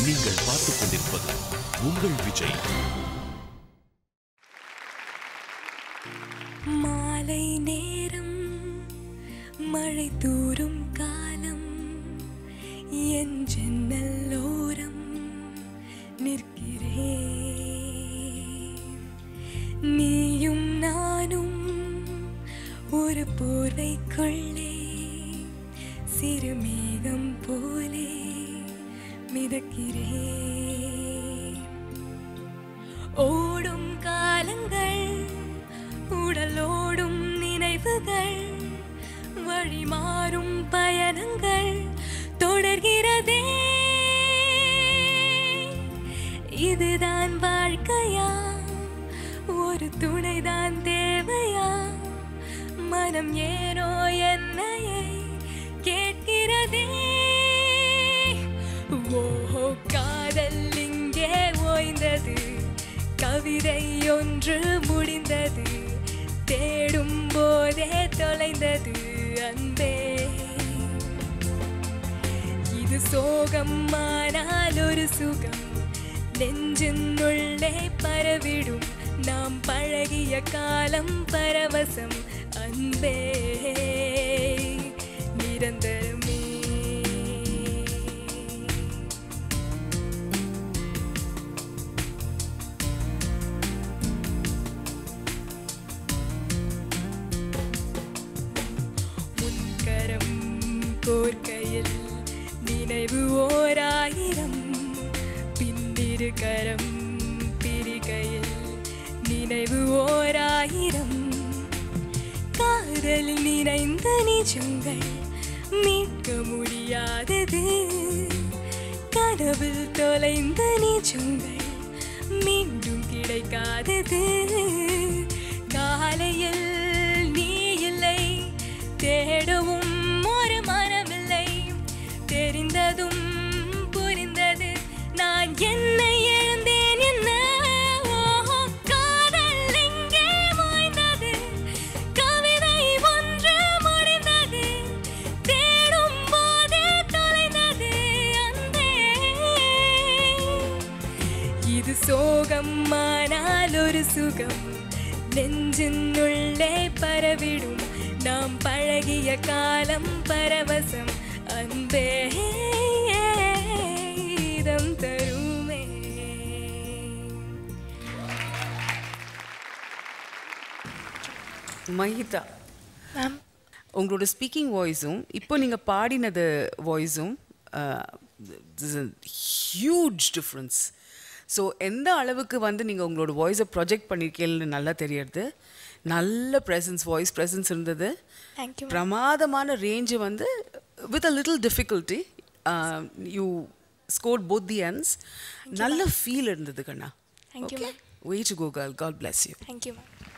நீங்கள் பார்த்துக் கொண்டிருப்பது உங்கள் விஜய் மாலை நேரம் மழை தூரும் காலம் என் ஜன்னலோரம் நிற்கிறேன் நீயும் நானும் ஒரு போர்வைக்குள்ளே சிறு மேகம் போலே மிதக்கிறேன் ஓடும் காலங்கள் உடலோடும் நினைவுகள் வழி மாறும் பயணங்கள் தொடர்கிறதே இதுதான் வாழ்க்கையா ஒரு துணைதான் தேவையா மனம் ஏனோ என்னையே கேட்கிறதே ஓஹோ காதல் இங்கே ஓய்ந்தது கவிதை ஒன்று முடிந்தது தேடும் போதே தொலைந்தது அன்பே இது சோகம் ஆனால் ஒரு சுகம் நெஞ்சின் உள்ளே பரவிடும் நாம் பழகிய காலம் பரவசம் அன்பே நிரந்தரமே முன்கரம் கோர்க்கையில் நினைவு ஓராயிரம் பின்னிரு கரம் பிரிகையில் நினைவு ஓராயிரம் காதலில் நிறைந்த நிஜங்கள் மீட்க முடியாதது கனவில் தொலைந்த நிஜங்கள் மீண்டும் கிடைக்காதது காலையில் நீ இல்லை தேடவும் ஒரு மனமில்லை தெரிந்ததும் புரிந்தது நான் என்னை இழந்தேன் என்ன ஓஹோ, காதல் எங்கே ஓய்ந்தது? கவிதை ஒன்று முடிந்தது. தேடும் போதே தொலைந்தது அன்பே. இது சோகம் ஆனால் ஒரு சுகம் நெஞ்சின் உள்ளே பரவிடும் நாம் பழகிய காலம் பரவசம் அன்பே இதம் தருமே மஹிதா மேம் உங்களோட ஸ்பீக்கிங் வாய்ஸும் இப்போ நீங்கள் பாடினது வாய்ஸும் ஹியூஜ் டிஃப்ரென்ஸ் ஸோ எந்த அளவுக்கு வந்து நீங்கள் உங்களோட வாய்ஸை ப்ரொஜெக்ட் பண்ணியிருக்கீங்கன்னு நல்லா தெரியறது நல்ல ப்ரெசன்ஸ் வாய்ஸ் ப்ரெசன்ஸ் இருந்தது தேங்க்யூ பிரமாதமான ரேஞ்சு வந்து with a little difficulty you score both the ends நல்ல ஃபீல் இருந்தது கண்ணா Thank you, okay ma'am. way to go girl god bless you thank you ma'am